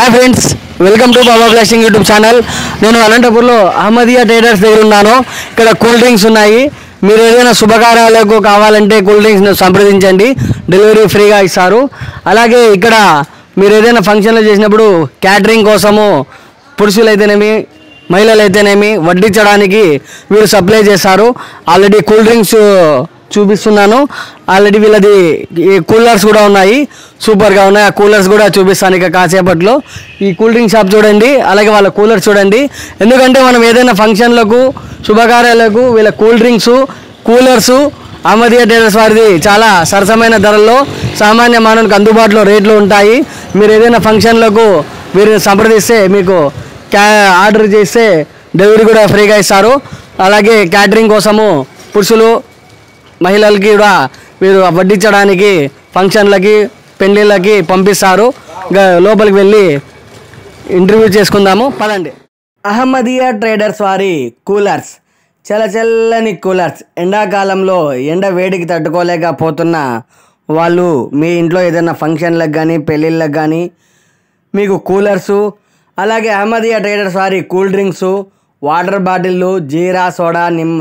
hi friends welcome to Baba blasting YouTube channel నేను అనంతపూర్లో Ahmadiya traders దగ్గర ఉన్నాను ఇక్కడ కూల్ డ్రింక్స్ ఉన్నాయి మీరు ఏదైనా శుభకార్యాలకు కావాలంటే కూల్ డ్రింక్స్ను సంప్రదించండి డెలివరీ ఫ్రీగా ఇస్తారు అలాగే ఇక్కడ మీరు ఏదైనా ఫంక్షన్లు చేసినప్పుడు క్యాటరింగ్ కోసము పురుషులు అయితేనేమి మహిళలు అయితేనేమి వడ్డించడానికి వీరు సప్లై చేస్తారు ఆల్రెడీ కూల్ డ్రింక్స్ చూపిస్తున్నాను ఆల్రెడీ వీళ్ళది ఈ కూలర్స్ కూడా ఉన్నాయి సూపర్గా ఉన్నాయి ఆ కూలర్స్ కూడా చూపిస్తాను ఇక కాసేపట్లో ఈ కూల్ డ్రింక్ షాప్ చూడండి అలాగే వాళ్ళ కూలర్స్ చూడండి ఎందుకంటే మనం ఏదైనా ఫంక్షన్లకు శుభకార్యాలకు వీళ్ళ cool drinks coolers Ahmadiya tailors వారిది చాలా సరసమైన ధరల్లో సామాన్య మానవునికి అందుబాటులో రేట్లు ఉంటాయి మీరు ఏదైనా ఫంక్షన్లకు వీరిని సంప్రదిస్తే మీకు క్యా ఆర్డర్ చేస్తే డెలివరీ కూడా ఫ్రీగా ఇస్తారు అలాగే క్యాటరింగ్ కోసము పురుషులు మహిళలకి కూడా వీరు వడ్డించడానికి ఫంక్షన్లకి పెళ్ళిళ్ళకి పంపిస్తారు ఇంకా లోపలికి వెళ్ళి ఇంటర్వ్యూ చేసుకుందాము పదండి అహ్మదియా ట్రేడర్స్ వారి కూలర్స్ చల్ల చల్లని కూలర్స్ ఎండాకాలంలో ఎండ వేడికి తట్టుకోలేకపోతున్న వాళ్ళు మీ ఇంట్లో ఏదైనా ఫంక్షన్లకు కానీ పెళ్ళిళ్ళకి కానీ మీకు కూలర్సు అలాగే అహ్మదియా ట్రేడర్స్ వారి కూల్ డ్రింక్స్ వాటర్ బాటిళ్ళు జీరా సోడా నిమ్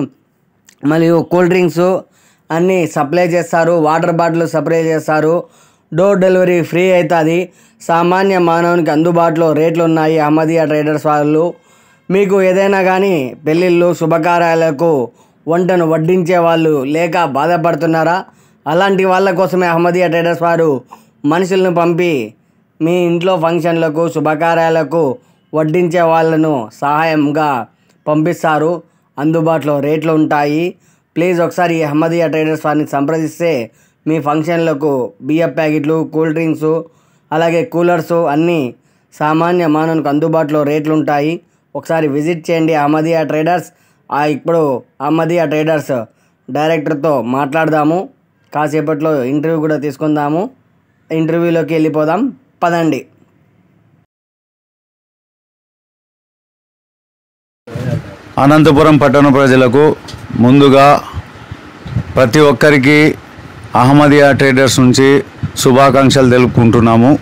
మరియు కూల్ డ్రింక్స్ అన్నీ సప్లై చేస్తారు వాటర్ బాటిల్ సప్లై చేస్తారు డోర్ డెలివరీ ఫ్రీ అవుతుంది సామాన్య మానవునికి అందుబాటులో రేట్లు ఉన్నాయి అహ్మదియా ట్రేడర్స్ వాళ్ళు మీకు ఏదైనా కానీ పెళ్ళిళ్ళు శుభకార్యాలకు వంటను వడ్డించే వాళ్ళు లేక బాధపడుతున్నారా అలాంటి వాళ్ళ కోసమే అహ్మదియా ట్రేడర్స్ వారు మనుషులను పంపి మీ ఇంట్లో ఫంక్షన్లకు శుభకార్యాలకు వడ్డించే వాళ్ళను సహాయంగా పంపిస్తారు అందుబాటులో రేట్లు ఉంటాయి ప్లీజ్ ఒకసారి ఈ అహ్మదియా ట్రేడర్స్ వారిని సంప్రదిస్తే మీ ఫంక్షన్లకు బియ్యం ప్యాకెట్లు కూల్ డ్రింక్స్ అలాగే కూలర్స్ అన్నీ సామాన్య మానవునికి అందుబాటులో రేట్లు ఉంటాయి ఒకసారి విజిట్ చేయండి అహ్మదియా ట్రేడర్స్ ఆ ఇప్పుడు అహ్మదియా ట్రేడర్స్ డైరెక్టర్తో మాట్లాడదాము కాసేపట్లో ఇంటర్వ్యూ కూడా తీసుకుందాము ఇంటర్వ్యూలోకి వెళ్ళిపోదాం పదండి అనంతపురం పట్టణ ప్రజలకు ముందుగా ప్రతి ఒక్కరికి అహ్మదియా ట్రేడర్స్ నుంచి శుభాకాంక్షలు తెలుపుకుంటున్నాము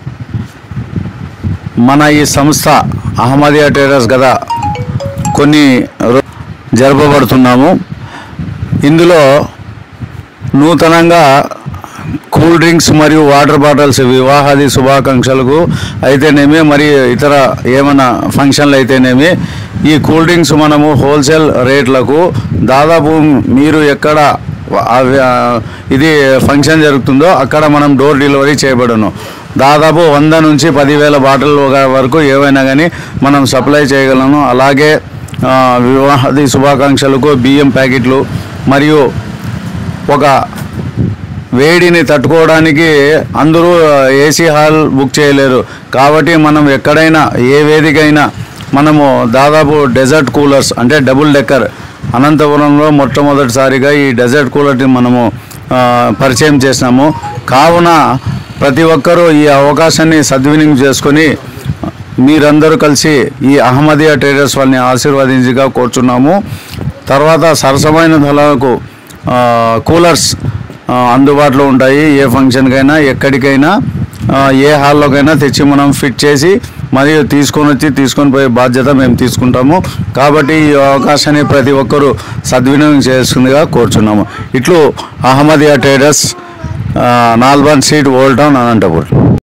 మన ఈ సంస్థ అహ్మదియా ట్రేడర్స్ గదా కొన్ని రో- జరపబడుతున్నాము ఇందులో నూతనంగా కూల్ డ్రింక్స్ మరియు వాటర్ బాటిల్స్ వివాహాది శుభాకాంక్షలకు అయితేనేమి మరి ఇతర ఏమైనా ఫంక్షన్లు అయితేనేమి ఈ కూల్ డ్రింక్స్ మనము హోల్సేల్ రేట్లకు దాదాపు మీరు ఎక్కడ అవి- ఆ, ఇది ఫంక్షన్ జరుగుతుందో అక్కడ మనం డోర్ డెలివరీ చేయబడును దాదాపు వంద నుంచి పదివేల బాటిల్ వరకు ఏవైనా కానీ మనం సప్లై చేయగలను అలాగే ఆ, వివాహాది శుభాకాంక్షలకు బియ్యం ప్యాకెట్లు మరియు ఒక వేడిని తట్టుకోవడానికి అందరూ ఏసీ హాల్ బుక్ చేయలేరు కాబట్టి మనం ఎక్కడైనా ఏ వేదికైనా మనము దాదాపు డెజర్ట్ కూలర్స్ అంటే డబుల్ డెక్కర్ అనంతపురంలో మొట్టమొదటిసారిగా ఈ డెజర్ట్ కూలర్ని మనము ఆ, పరిచయం చేసినాము కావున ప్రతి ఒక్కరూ ఈ అవకాశాన్ని సద్వినియోగం చేసుకొని మీరందరూ కలిసి ఈ అహ్మదియా ట్రేడర్స్ వాళ్ళని ఆశీర్వదించిగా కోరుచున్నాము తర్వాత సరసమైన ధరలకు ఆ, కూలర్స్ ఆ, అందుబాటులో ఉంటాయి ఏ ఫంక్షన్కైనా ఎక్కడికైనా ఆ, ఏ హాల్లోకైనా తెచ్చి మనం ఫిట్ చేసి మరియు తీసుకొని వచ్చి తీసుకొని పోయే బాధ్యత మేము తీసుకుంటాము కాబట్టి ఈ అవకాశాన్ని ప్రతి ఒక్కరూ సద్వినియోగం చేస్తుందిగా కోరుచున్నాము ఇట్లు Ahmadiya traders Nalban street old town Anantapur